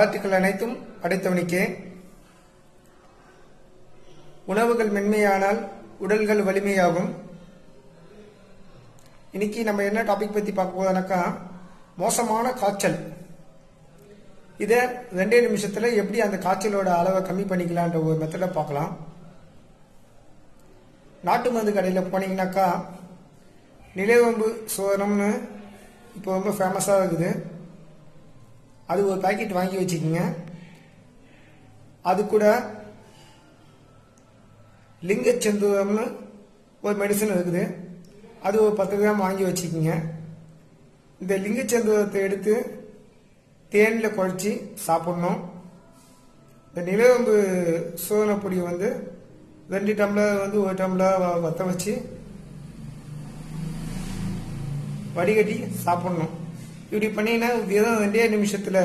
வாழ்த்துக்கள் அனைத்தும் படைத்தவனுக்கே உணவுகள் மென்மையானால் உடல்கள் வலிமையாகும் இன்னைக்கு நம்ம என்ன டாபிக் பத்தி பார்க்க போதோம்னாக்கா மோசமான காய்ச்சல் இதை ரெண்டே நிமிஷத்துல எப்படி அந்த காய்ச்சலோட அளவை கம்மி பண்ணிக்கலான்ற ஒரு மெத்தடை பார்க்கலாம் நாட்டு மருந்து கடையில் போனீங்கன்னாக்கா நிலவேம்பு சோதனம்னு இப்போ ரொம்ப ஃபேமஸாக இருக்குது அது ஒரு பாக்கெட் வாங்கி வச்சுக்கோங்க அது கூட லிங்கச்செந்தூரம்னு ஒரு மெடிசன் இருக்குது அது ஒரு பத்து கிராம் வாங்கி வச்சுக்கோங்க இந்த லிங்கச்செந்தூரத்தை எடுத்து தேனில் குழச்சி சாப்பிடணும் இந்த நிலவேம்பு சோதனை பொடி வந்து ரெண்டு டம்ளர் வந்து ஒரு டம்ளர் வ- வத்த வச்சு வடிகட்டி சாப்பிடணும் இப்படி பண்ணீங்கன்னா வெறும் ரெண்டே நிமிஷத்துல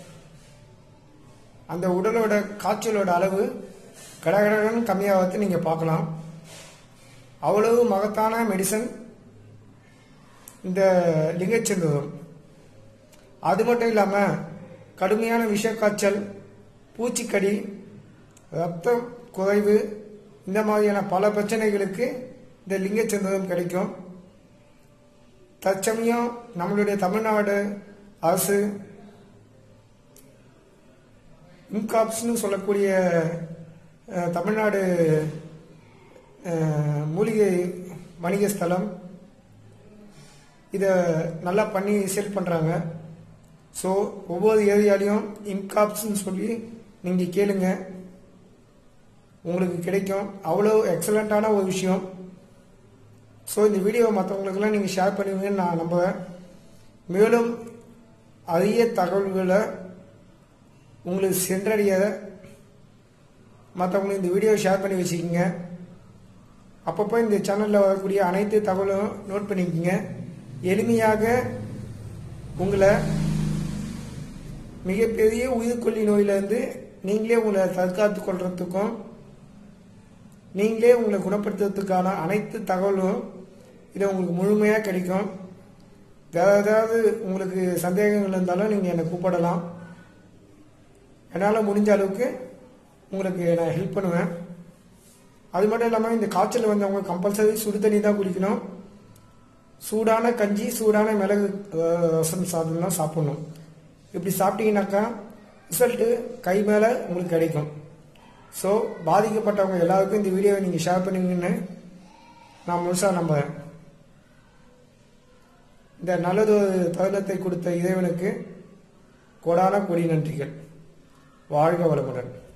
அந்த உடலோட காய்ச்சலோட அளவு கடகடன்னு கம்மியாகிறது நீங்க பார்க்கலாம் அவ்வளவு மகத்தான மெடிசன் இந்த லிங்கச்செந்தூரம் அது மட்டும் இல்லாம கடுமையான விஷக்காய்ச்சல் பூச்சிக்கடி ரத்தம் குறைவு இந்த மாதிரியான பல பிரச்சனைகளுக்கு இந்த லிங்கச்செந்தூரம் கிடைக்கும் தற்சமயம் நம்மளுடைய தமிழ்நாடு அரசு இன்காப்ஸ்னு சொல்லக்கூடிய அஹ், தமிழ்நாடு அஹ், மூலிகை வணிக ஸ்தலம் இதை நல்லா பண்ணி சேல் பண்ணுறாங்க ஸோ ஒவ்வொரு ஏரியாலையும் இன்காப்ஸ்னு சொல்லி நீங்கள் கேளுங்க உங்களுக்கு கிடைக்கும் அவ்வளோ எக்ஸலண்ட்டான ஒரு விஷயம் ஸோ இந்த வீடியோவை மற்றவங்களுக்கெல்லாம் நீங்கள் ஷேர் பண்ணுவீங்கன்னு நான் நம்புவேன் மேலும் அரிய தகவல்களை உங்களுக்கு சென்றடைய மற்றவங்களுக்கு இந்த வீடியோவை ஷேர் பண்ணி வச்சுக்கிங்க அப்பப்போ இந்த சேனலில் வரக்கூடிய அனைத்து தகவலும் நோட் பண்ணிக்கோங்க எளிமையாக உங்களை மிகப்பெரிய உயிர்கொல்லி நோயிலிருந்து நீங்களே உங்களை தற்காத்து கொள்றதுக்கும் நீங்களே உங்களை குணப்படுத்துறதுக்கான அனைத்து தகவலும் இது உங்களுக்கு முழுமையாக கிடைக்கும் வேற ஏதாவது உங்களுக்கு சந்தேகங்கள் இருந்தாலும் நீங்கள் என்னை கூப்பிடலாம் என்னால் முடிஞ்ச அளவுக்கு உங்களுக்கு நான் ஹெல்ப் பண்ணுவேன் அது மட்டும் இல்லாமல் இந்த காய்ச்சல் வந்தவங்க கம்பல்சரி சுடு தண்ணி தான் குடிக்கணும் சூடான கஞ்சி சூடான மிளகு அஹ், ரசம் சாதம் தான் சாப்பிடணும் இப்படி சாப்பிட்டீங்கன்னாக்கா ரிசல்ட்டு கை மேலே உங்களுக்கு கிடைக்கும் ஸோ பாதிக்கப்பட்டவங்க எல்லாருக்கும் இந்த வீடியோவை நீங்கள் ஷேர் பண்ணுவீங்கன்னு நான் முழுசாக நம்புறேன் இந்த நல்லது ஒரு தருணத்தை கொடுத்த இறைவனுக்கு கோடான கொடி நன்றிகள் வாழ்க வளமுடன்